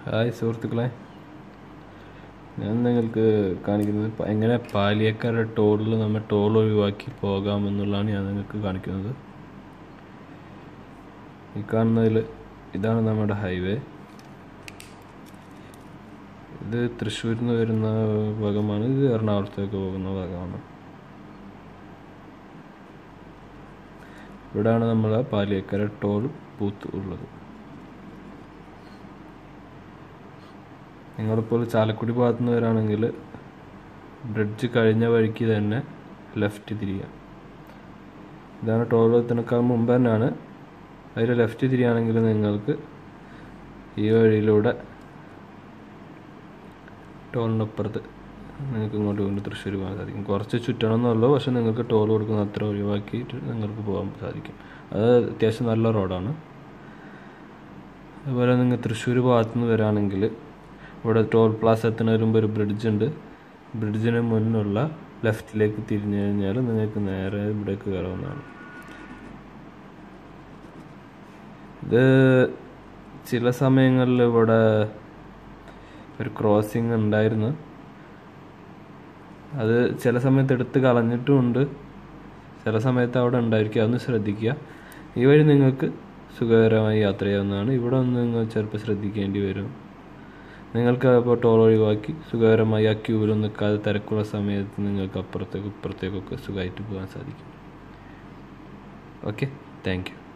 hi സുഹൃത്തുക്കളെ ഞാൻ നിങ്ങൾക്ക് കാണിക്കുന്നത് പ- എങ്ങനെ പാലിയേക്കാരുടെ ടോളിൽ നമ്മൾ ടോൾ ഒഴിവാക്കി പോകാമെന്നുള്ളതാണ് ഞാൻ നിങ്ങൾക്ക് കാണിക്കുന്നത് ഈ കാണുന്നതിൽ ഇതാണ് നമ്മുടെ ഹൈവേ ഇത് തൃശ്ശൂരിൽ നിന്ന് വരുന്ന ഭാഗമാണ് ഇത് എറണാകുളത്തേക്ക് പോകുന്ന ഭാഗമാണ് ഇവിടെയാണ് നമ്മളെ പാലിയേക്കര ടോൾ ബൂത്ത് ഉള്ളത് നിങ്ങളിപ്പോൾ ചാലക്കുടി ഭാഗത്തു നിന്ന് വരാണെങ്കിൽ ബ്രിഡ്ജ് കഴിഞ്ഞ വഴിക്ക് തന്നെ ലെഫ്റ്റ് തിരിയാം ഇതാണ് ടോൾ എത്തുന്നേക്കാൾ മുമ്പ് തന്നെയാണ് അതിൽ ലെഫ്റ്റ് തിരിയാണെങ്കിൽ നിങ്ങൾക്ക് ഈ വഴിയിലൂടെ ടോളിൻ്റെ അപ്പുറത്ത് നിങ്ങൾക്ക് ഇങ്ങോട്ട് കൊണ്ട് തൃശ്ശൂർ പോകാൻ സാധിക്കും കുറച്ച് ചുറ്റണം എന്നുള്ളൂ പക്ഷെ നിങ്ങൾക്ക് ടോൾ കൊടുക്കുന്ന അത്ര ഒഴിവാക്കിയിട്ട് നിങ്ങൾക്ക് പോകാൻ സാധിക്കും അത് അത്യാവശ്യം നല്ല റോഡാണ് അതുപോലെ നിങ്ങൾ തൃശ്ശൂർ ഭാഗത്തു നിന്ന് വരാണെങ്കിൽ ഇവിടെ ടോൾ പ്ലാസ എത്തുന്നതിന് മുമ്പ് ഒരു ബ്രിഡ്ജ് ഉണ്ട് ബ്രിഡ്ജിന് മുന്നുള്ള ലെഫ്റ്റിലേക്ക് തിരിഞ്ഞു കഴിഞ്ഞാൽ നിങ്ങൾക്ക് നേരെ ഇവിടേക്ക് കയറാവുന്നതാണ് ഇത് ചില സമയങ്ങളിൽ ഇവിടെ ഒരു ക്രോസിങ് ഉണ്ടായിരുന്നു അത് ചില സമയത്ത് എടുത്ത് കളഞ്ഞിട്ടുമുണ്ട് ചില സമയത്ത് അവിടെ ഉണ്ടായിരിക്കും അതൊന്ന് ശ്രദ്ധിക്കുക ഈ വഴി നിങ്ങൾക്ക് സുഖകരമായി യാത്ര ചെയ്യാവുന്നതാണ് ഇവിടെ ഒന്ന് നിങ്ങൾ ചിലപ്പോൾ ശ്രദ്ധിക്കേണ്ടി വരും നിങ്ങൾക്ക് അപ്പോൾ ടോൾ ഒഴിവാക്കി സുഖകരമായി ആ ക്യൂവിൽ നിൽക്കാതെ തിരക്കുള്ള സമയത്ത് നിങ്ങൾക്ക് അപ്പുറത്തേക്കും ഇപ്പുറത്തേക്കൊക്കെ സുഖമായിട്ട് പോകാൻ സാധിക്കും ഓക്കെ താങ്ക് യു